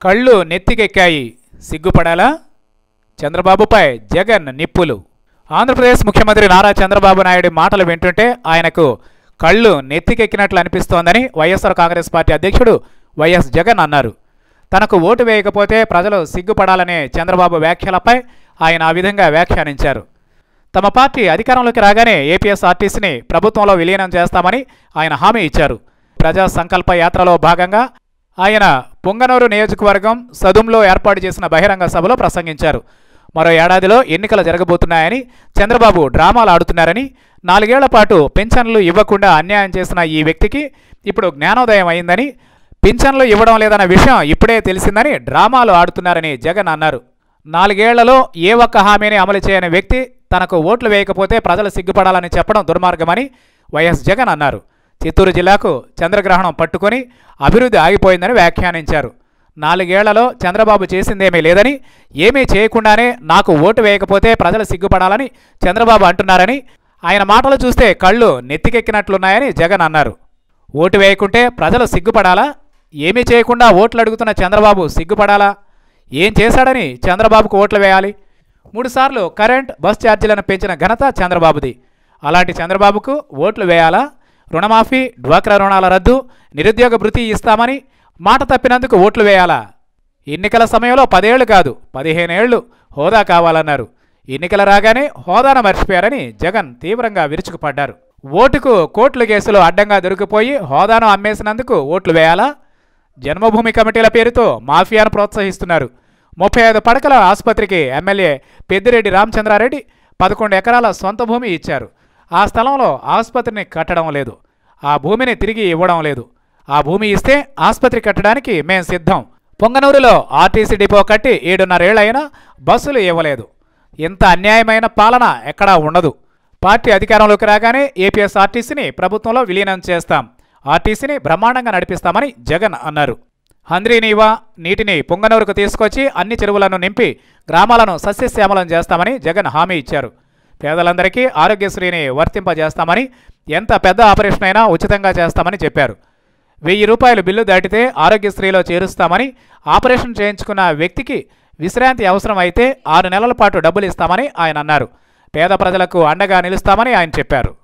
కళ్ళు నెత్తికెక్కాయి సిగ్గుపడాలా చంద్రబాబుపై జగన్ నిప్పులు ఆంధ్రప్రదేశ్ ముఖ్యమంత్రి నారా చంద్రబాబు నాయుడు మాటలు వింటుంటే ఆయనకు కళ్ళు నెత్తికెక్కినట్లు అనిపిస్తోందని వైఎస్ఆర్ కాంగ్రెస్ పార్టీ అధ్యక్షుడు వైఎస్ జగన్ అన్నారు తనకు ఓటు వేయకపోతే ప్రజలు సిగ్గుపడాలనే చంద్రబాబు వ్యాఖ్యలపై ఆయన ఆ విధంగా వ్యాఖ్యానించారు తమ పార్టీ అధికారంలోకి రాగానే ఏపీఎస్ఆర్టీసీని ప్రభుత్వంలో విలీనం చేస్తామని ఆయన హామీ ఇచ్చారు ప్రజా సంకల్ప యాత్రలో భాగంగా ఆయన పొంగనూరు నియోజకవర్గం సదుంలో ఏర్పాటు చేసిన బహిరంగ సభలో ప్రసంగించారు మరో ఏడాదిలో ఎన్నికలు జరగబోతున్నాయని చంద్రబాబు డ్రామాలు ఆడుతున్నారని నాలుగేళ్ల పాటు పెన్షన్లు ఇవ్వకుండా అన్యాయం చేసిన ఈ వ్యక్తికి ఇప్పుడు జ్ఞానోదయం అయిందని పింఛన్లు ఇవ్వడం లేదన్న విషయం ఇప్పుడే తెలిసిందని డ్రామాలు ఆడుతున్నారని జగన్ అన్నారు నాలుగేళ్లలో ఏ ఒక్క హామీని అమలు చేయని వ్యక్తి తనకు ఓట్లు వేయకపోతే ప్రజలు సిగ్గుపడాలని చెప్పడం దుర్మార్గమని వైఎస్ జగన్ అన్నారు చిత్తూరు జిల్లాకు చంద్రగ్రహణం పట్టుకొని అభివృద్ధి ఆగిపోయిందని వ్యాఖ్యానించారు నాలుగేళ్లలో చంద్రబాబు చేసిందేమీ లేదని ఏమీ చేయకుండానే నాకు ఓటు వేయకపోతే ప్రజలు సిగ్గుపడాలని చంద్రబాబు అంటున్నారని ఆయన మాటలు చూస్తే కళ్ళు నెత్తికెక్కినట్లున్నాయని జగన్ అన్నారు ఓటు వేయకుంటే ప్రజలు సిగ్గుపడాలా ఏమీ చేయకుండా ఓట్లు అడుగుతున్న చంద్రబాబు సిగ్గుపడాలా ఏం చేశాడని చంద్రబాబుకు ఓట్లు వేయాలి మూడుసార్లు కరెంట్ బస్ ఛార్జీలను పెంచిన ఘనత చంద్రబాబుది అలాంటి చంద్రబాబుకు ఓట్లు వేయాలా రుణమాఫీ డ్వాక్రా రుణాల రద్దు నిరుద్యోగ భృతి ఇస్తామని మాట తప్పినందుకు ఓట్లు వేయాలా ఎన్నికల సమయంలో పదేళ్లు కాదు పదిహేనేళ్లు హోదా కావాలన్నారు ఎన్నికలు రాగానే హోదాను మర్చిపోయారని జగన్ తీవ్రంగా విరుచుకుపడ్డారు ఓటుకు కోట్ల కేసులు అడ్డంగా దొరికిపోయి హోదాను అమ్మేసినందుకు ఓట్లు వేయాలా జన్మభూమి కమిటీల పేరుతో మాఫియాను ప్రోత్సహిస్తున్నారు ముప్పై ఐదు పడకల ఆసుపత్రికి ఎమ్మెల్యే పెద్దిరెడ్డి రామచంద్రారెడ్డి పదకొండు ఎకరాల సొంత భూమి ఇచ్చారు ఆ స్థలంలో ఆసుపత్రిని కట్టడం లేదు ఆ భూమిని తిరిగి ఇవ్వడం లేదు ఆ భూమి ఇస్తే ఆసుపత్రి కట్టడానికి మేం సిద్ధం పొంగనూరులో ఆర్టీసీ డిపో కట్టి ఏడున్నరేళ్లైనా బస్సులు ఇవ్వలేదు ఇంత అన్యాయమైన పాలన ఎక్కడా ఉండదు పార్టీ అధికారంలోకి రాగానే ఏపీఎస్ఆర్టీసీని ప్రభుత్వంలో విలీనం చేస్తాం ఆర్టీసీని బ్రహ్మాండంగా నడిపిస్తామని జగన్ అన్నారు హంద్రీ నీవా నీటిని పొంగనూరుకు తీసుకొచ్చి అన్ని చెరువులను నింపి గ్రామాలను సస్యశ్యామలం చేస్తామని జగన్ హామీ ఇచ్చారు పేదలందరికీ ఆరోగ్యశ్రీని వర్తింపజేస్తామని ఎంత పెద్ద ఆపరేషన్ అయినా ఉచితంగా చేస్తామని చెప్పారు వెయ్యి రూపాయలు బిల్లు దాటితే ఆరోగ్యశ్రీలో చేరుస్తామని ఆపరేషన్ చేయించుకున్న వ్యక్తికి విశ్రాంతి అవసరం అయితే ఆరు నెలల పాటు డబ్బులు ఇస్తామని ఆయన అన్నారు పేద ప్రజలకు అండగా నిలుస్తామని ఆయన చెప్పారు